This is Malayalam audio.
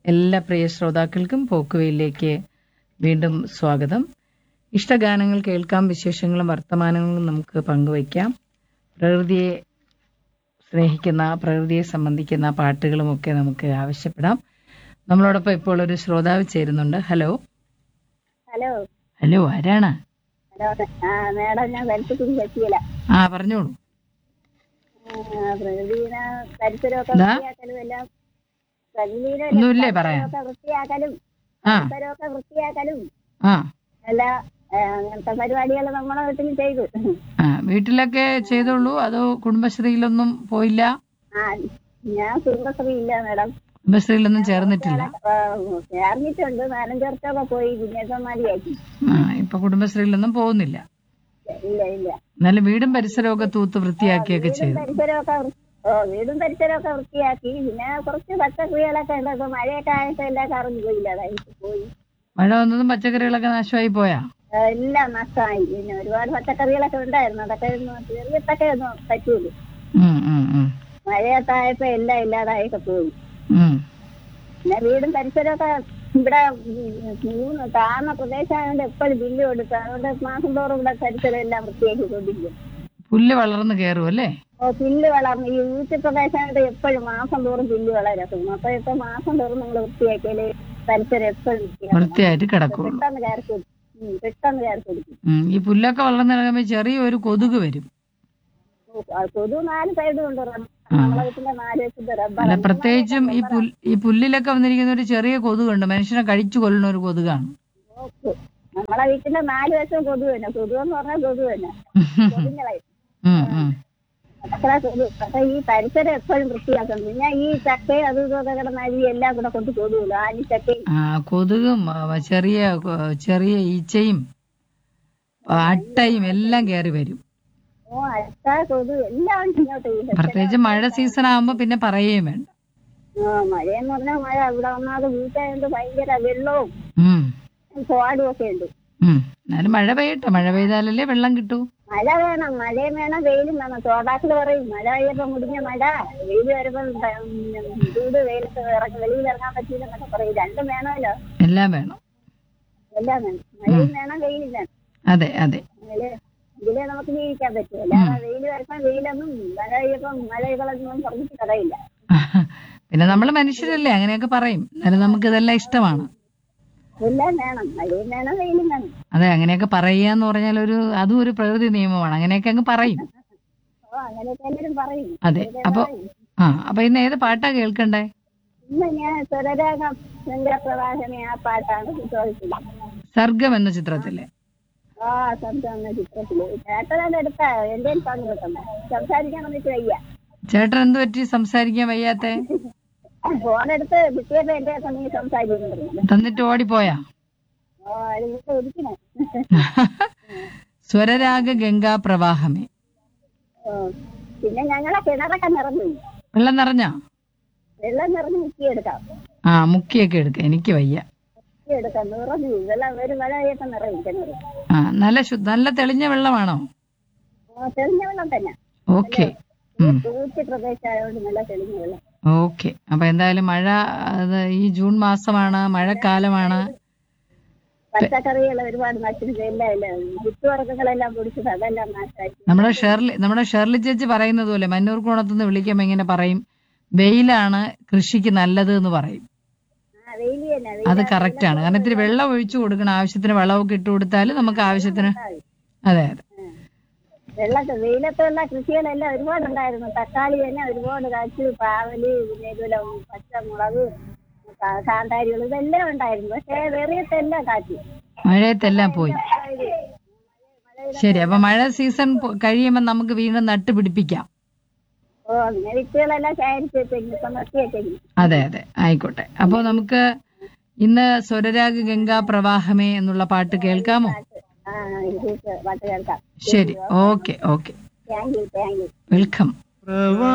എല്ലാ പ്രിയ ശ്രോതാക്കൾക്കും പോക്കുവയിലേക്ക് വീണ്ടും സ്വാഗതം ഇഷ്ടഗാനങ്ങൾ കേൾക്കാം വിശേഷങ്ങളും വർത്തമാനങ്ങളും നമുക്ക് പങ്കുവയ്ക്കാം പ്രകൃതിയെ സ്നേഹിക്കുന്ന പ്രകൃതിയെ സംബന്ധിക്കുന്ന പാട്ടുകളുമൊക്കെ നമുക്ക് ആവശ്യപ്പെടാം നമ്മളോടൊപ്പം ഇപ്പോൾ ഒരു ശ്രോതാവ് ചേരുന്നുണ്ട് ഹലോ ഹലോ ഹലോ ആരാണ് ഹലോ ആ മേഡം ഞാൻ പരിസ്ഥിതി പറ്റിയില്ല ആ പറഞ്ഞോളൂ പ്രകൃതിനെ പരിസരമൊക്കെ ദാ. വൃത്തിയാക്കലും എല്ലാം പ്രകൃതിനെ ഒന്നുമില്ലേ പറയാൻ പരിസരമൊക്കെ വൃത്തിയാക്കലും ആ പരിസരമൊക്കെ വൃത്തിയാക്കലും ആ എല്ലാ ആ, അങ്ങനത്തെ പരിപാടികൾ നമ്മളെ വീട്ടിൽ ചെയ്തു ആ വീട്ടിലൊക്കെ ചെയ്തോളൂ അതോ കുടുംബശ്രീയിലൊന്നും പോയില്ല ആ ഞാൻ കുടുംബശ്രീ ഇല്ല മേഡം കുടുംബശ്രീയിലൊന്നും ചേർന്നിട്ടില്ല ആ, ചേർന്നിട്ടുണ്ട് നാലഞ്ചോർക്കൊക്കെ പോയി പിന്നെ ഇപ്പം മതിയാക്കി ആ ഇപ്പൊ കുടുംബശ്രീയിലൊന്നും പോകുന്നില്ല ഇല്ല ഇല്ല എന്നാലും വീടും പരിസരമൊക്കെ തൂത്ത് വൃത്തിയാക്കിയൊക്കെ വീടും ചെയ്തു പരിസരമൊക്കെ വൃ- ഓ വീടും പരിസരമൊക്കെ വൃത്തിയാക്കി പിന്നെ കുറച്ച് പച്ചക്കറികളൊക്കെ ഉണ്ട് ഇപ്പൊ മഴയൊക്കെ ആയപ്പോ എല്ലാം കറങ്ങി പോയില്ല അതായത് പോയി മഴ വന്നതും പച്ചക്കറികളൊക്കെ നാശമായി പോയാ ആ, എല്ലാം നഷ്ടമായി പിന്നെ ഒരുപാട് പച്ചക്കറികളൊക്കെ ഉണ്ടായിരുന്നു അതൊക്കെ ഒന്ന് ചെറിയത്തൊക്കെ ഒന്നും പറ്റൂല ഉം, ഉം, ഉം. മഴയൊക്കെ ആയപ്പോ എല്ലാം ഇല്ലാതായൊക്കെ പോയി ഉം. പിന്നെ വീടും പരിസരമൊക്കെ ഇവിടെ ഉം, മൂന്ന് താഴ്ന്ന പ്രദേശമായതുകൊണ്ട് എപ്പോഴും ബില്ല് കൊടുക്കുക അതുകൊണ്ട് മാസം തോറും ഇവിടെ പരിസരം എല്ലാം വൃത്തിയാക്കി കൊണ്ടിരിക്കും പുല്ല് വളർന്ന് കയറും അല്ലേ ഓ പുല്ല് വളർന്ന് ഈ ഊറ്റി പ്രദേശമായിട്ട് എപ്പോഴും മാസം തോറും പുല്ല് വളരും അപ്പൊ ഇപ്പൊ മാസം തോറും നമ്മൾ വൃത്തിയാക്കിയാല് പരിസരം എപ്പോഴും വൃത്തിയാക്കണം വൃത്തിയായിട്ട് കിടക്കുള്ളൂ പെട്ടെന്ന് കയറി കൊടുക്കും ഉം, പെട്ടെന്ന് കയറി കൊടുക്കും ഉം. ഈ പുല്ലൊക്കെ വളർന്ന് കിടക്കുമ്പോ ചെറിയൊരു കൊതുക് വരും ഓ, ആ കൊതു നാല് സൈഡും ഉണ്ട് റബ്ബർ. നമ്മളെ വീട്ടിലെ നാല് വശത്ത് റബ്ബർ അല്ല പ്രത്യേകിച്ചും ഈ പുൽ ഈ പുല്ലിലൊക്കെ വന്നിരിക്കുന്ന ഒരു ചെറിയ കൊതുകുണ്ട് മനുഷ്യനെ കഴിച്ചു കൊല്ലുന്ന ഒരു കൊതുകാണ് നോക്ക്. നമ്മളെ വീട്ടിലെ നാല് വശം കൊതു തന്നെ കൊതു എന്ന് പറഞ്ഞാൽ കൊതു തന്നെ കൊതുങ്ങളായി ഉം, ഉം. അത്ര കൊതു പക്ഷെ ഈ പരിസരം എപ്പോഴും വൃത്തിയാക്കണം പിന്നെ ഈ ചക്കയും അതും ഇതൊക്കെ കിടന്ന അരി എല്ലാം കൂടെ കൊണ്ട് കൊതുകുള്ളൂ ആനി ചക്കയും ആ കൊതുകും ആ, ചെറിയ കൊ- ചെറിയ ഈച്ചയും ആ, അട്ടയും എല്ലാം കയറി വരും ഓ അട്ട കൊതു എല്ലാം ഉണ്ട് ഇങ്ങോട്ട് ഈ പ്രത്യേകിച്ച് മഴ സീസൺ ആകുമ്പോ പിന്നെ പറയുകയും വേണ്ട ആ മഴയെന്ന് പറഞ്ഞാൽ മഴ ഇവിടെ ഒന്നാമത് വീട്ടായതുകൊണ്ട് ഭയങ്കര വെള്ളവും ഉം, സ്വാടും ഒക്കെ ഉണ്ട് ഉം. എന്നാലും മഴ പെയ്യട്ടെ മഴ പെയ്താലല്ലേ വെള്ളം കിട്ടൂ മഴ വേണം മഴയും വേണം വെയിലും വേണം തോടാക്കൾ പറയും മഴ പെയ്യപ്പോ മുടിഞ്ഞ മഴ വെയിൽ വരുമ്പോ ചൂട് വെയിലത്ത് ഇറങ്ങി വെളിയിൽ ഇറങ്ങാൻ പറ്റില്ലെന്നൊക്കെ പറയും രണ്ടും വേണമല്ലോ എല്ലാം വേണം എല്ലാം വേണം മഴയും വേണം വെയിലും വേണം അതെ അതെ അതില് ഇതിലേ നമുക്ക് ജീവിക്കാൻ പറ്റും അല്ലാതെ വെയിൽ വരുമ്പോ വെയിലൊന്നും മഴ പെയ്യപ്പം മഴ കളഞ്ഞൊന്നും പറഞ്ഞിട്ട് കഥയില്ല പിന്നെ നമ്മൾ മനുഷ്യരല്ലേ അങ്ങനെയൊക്കെ പറയും എന്നാലും നമുക്ക് ഇതെല്ലാം ഇഷ്ടമാണ് എല്ലാം വേണം മഴയും വേണം വെയിലും വേണം അതെ അങ്ങനെയൊക്കെ പറയുക എന്ന് പറഞ്ഞാൽ ഒരു അതും ഒരു പ്രകൃതി നിയമമാണ് അങ്ങനെയൊക്കെ അങ്ങ് പറയും ഓ അങ്ങനെയൊക്കെ എല്ലാവരും പറയും അതെ അപ്പൊ ആ അപ്പൊ ഇന്ന് ഏത് പാട്ടാ കേൾക്കണ്ടേ ഇന്ന് ഞാൻ സ്വരരാഗം ചന്ദ്രപ്രവാഹനെ ആ പാട്ടാണ് ചോദിച്ചത് സർഗം എന്ന ചിത്രത്തിലെ ആ ശബ്ദം എന്ന ചിത്രത്തില് ചേട്ടനത് എടുത്താ എന്റെ പങ്കെടുക്കണം സംസാരിക്കാൻ വന്നിട്ട് വയ്യ ചേട്ടൻ എന്ത് പറ്റി സംസാരിക്കാൻ വയ്യാത്തെ ഫോണെടുത്ത് കിട്ടിയപ്പോ എന്റെ നീ സംസാരിക്കുന്നുണ്ട് തന്നിട്ട് ഓടിപ്പോയാ ഓ അതിട്ട് ഇരിക്കണേ സ്വരരാഗ ഗംഗാ പ്രവാഹമേ ഓ പിന്നെ ഞങ്ങളെ കിണറൊക്കെ നിറഞ്ഞു വെള്ളം നിറഞ്ഞാ വെള്ളം നിറഞ്ഞ് മുക്കിയെടുക്കാം ആ മുക്കിയൊക്കെ എടുക്ക എനിക്ക് വയ്യ മുക്കിയെടുക്കാം നിറഞ്ഞു വെള്ളം ഒരു മഴ പെയ്യപ്പം നിറയും കിണറ് ആ നല്ല ശു നല്ല തെളിഞ്ഞ വെള്ളമാണോ ഓ തെളിഞ്ഞ വെള്ളം തന്നെ ഓക്കെ തൂറ്റി പ്രദേശമായതുകൊണ്ട് നല്ല തെളിഞ്ഞ വെള്ളം ഓക്കെ അപ്പൊ എന്തായാലും മഴ അത് ഈ ജൂൺ മാസമാണ് മഴക്കാലമാണ് പച്ചക്കറികൾ ഒരുപാട് നശിച്ചു എല്ലാം ഇല്ല വിത്തുവർഗ്ഗങ്ങളെല്ലാം പൊടിച്ചത് അതെല്ലാം നാശമായി നമ്മുടെ ഷെർലി നമ്മുടെ ഷെർലി ചേച്ചി പറയുന്നത് പോലെ മന്നൂർ കോണത്തുനിന്ന് വിളിക്കുമ്പോ ഇങ്ങനെ പറയും വെയിലാണ് കൃഷിക്ക് നല്ലത് എന്ന് പറയും ആ വെയില് തന്നെ അത് കറക്റ്റ് ആണ് കാരണം ഇത്തിരി വെള്ളം ഒഴിച്ചു കൊടുക്കണം ആവശ്യത്തിന് വെള്ളമൊക്കെ ഇട്ട് കൊടുത്താൽ നമുക്ക് ആവശ്യത്തിന് അതെ അതെ വെള്ളത്തെ വെയിലത്തുള്ള കൃഷികളെല്ലാം ഒരുപാടുണ്ടായിരുന്നു തക്കാളി തന്നെ ഒരുപാട് കാച്ചു പാവല് പിന്നെ ഇതുപോലെ പച്ചമുളക് കാ- കാന്താരികൾ ഇതെല്ലാം ഉണ്ടായിരുന്നു പക്ഷേ വെറിയത്തെല്ലാം കാച്ചു മഴയത്തെല്ലാം പോയി ശരി അപ്പൊ മഴ സീസൺ പോ- കഴിയുമ്പോൾ നമുക്ക് വീണ്ടും നട്ടുപിടിപ്പിക്കാം ഓ അങ്ങനെ വിത്തുകളെല്ലാം ശേഖരിച്ച് വെച്ചെങ്കിൽ ഇപ്പം നിർത്തി വെച്ചെങ്കിൽ അതെ അതെ ആയിക്കോട്ടെ അപ്പൊ നമുക്ക് ഇന്ന് സ്വരരാഗ ഗംഗാ പ്രവാഹമേ എന്നുള്ള പാട്ട് കേൾക്കാമോ ആ ഇത് പാട്ട് കേൾക്കാം ശരി okay okay thank you thank you welcome പ്രവാ